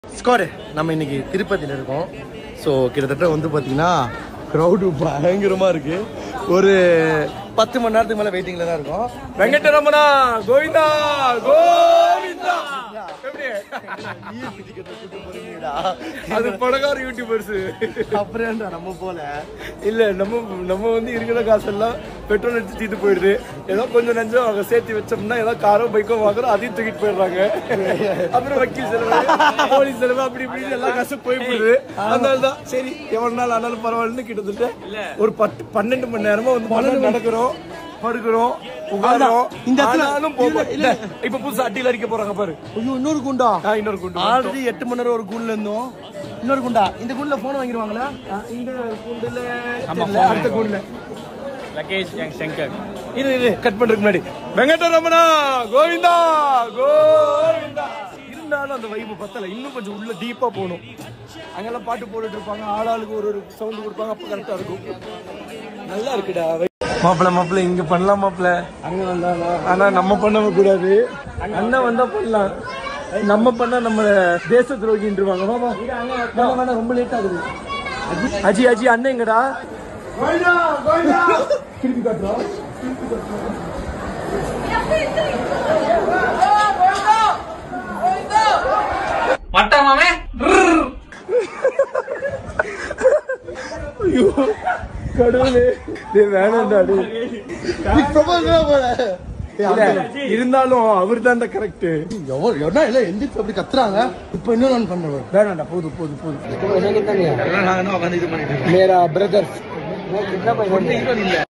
Score நம்ம இன்னைக்கு திருப்பதியில் இருக்கோம் ஸோ கிட்டத்தட்ட வந்து பார்த்தீங்கன்னா க்ரௌடு பயங்கரமாக இருக்கு ஒரு பத்து மணி நேரத்துக்கு மேலே வெயிட்டிங்கில் தான் இருக்கும் வெங்கடரமணா கோவிந்தா கோவிந்தா எப்படி அது பணக்கார யூடியூபர்ஸ் அப்புறம் நம்ம போல இல்ல நம்ம நம்ம வந்து இருக்கிற காசெல்லாம் பெட்ரோல் அடிச்சு தீட்டு போயிடுது ஏதோ கொஞ்சம் நஞ்சம் அவங்க சேர்த்து வச்சோம்னா ஏதோ காரோ பைக்கோ வாங்குறோம் அதையும் தூக்கிட்டு போயிடுறாங்க அப்புறம் வக்கீல் செலவு போலீஸ் செலவு அப்படி இப்படி எல்லா காசும் போய் போயிடுது அதனால தான் சரி எவ்வளவு நாள் ஆனாலும் பரவாயில்லன்னு கிட்டத்தட்ட ஒரு பத்து பன்னெண்டு மணி நேரமா வந்து பன்னெண்டு நடக்கிறோம் படுக்கிறோம் உட்காரோம் இந்த இடத்துல- ஆனாலும் போக இல்ல இப்ப புதுசா அட்டியில் அடிக்க போறாங்க பாரு ஐயோ இன்னொரு குண்டா ஆ, இன்னொரு குண்டு ஆல்ரெடி எட்டு மணி நேரம் ஒரு குண்டில் இருந்தோம் இன்னொரு குண்டா இந்த குண்டில் ஃபோன் வாங்கிடுவாங்களா இந்த குண்டுல தெரியல, அடுத்த குண்டுல லகேஷ் என் சங்கர் இது இது கட் பண்றதுக்கு முன்னாடி வெங்கடரமணா கோவிந்தா கோவிந்தா இருந்தாலும் அந்த வைப்பு பத்தல இன்னும் கொஞ்சம் உள்ள டீப்பா போகணும் அங்கெல்லாம் பாட்டு போட்டுட்டு இருப்பாங்க ஆளாளுக்கு ஒரு ஒரு சவுண்ட் கொடுப்பாங்க அப்ப கரெக்டா இருக்கும் நல்லா இருக்குடா மாப்பிள்ள மாப்பிள்ள இங்க பண்ணலாம் மாப்பிள்ள அங்க வந்தாலும் ஆனா நம்ம பண்ண கூடாது அண்ணன் வந்தா பண்ணலாம் நம்ம பண்ணா நம்ம தேச துரோகின்றுவாங்க வா, வா. வேணாம், வேணாம், ரொம்ப லேட் ஆகுது அஜி அஜி அண்ணன் எங்கடா திருப்பி காட்டுறோம் மட்டா மாமே ஐயோ கடவுளே டேய் வேணாம்டா டேய் இல்ல, இருந்தாலும் அவர் தான் கரெக்ட் எவ்வளோ என்ன இல்லை எந்திரிச்சு அப்படி கத்துறாங்க இப்போ இன்னும் நான் பண்ணுவேன் வேணாம்டா போதும் போதும் போதும் நாங்க என்ன உட்காந்து இது பண்ணிட்டு மேரா பிரதர் இருக்கோம்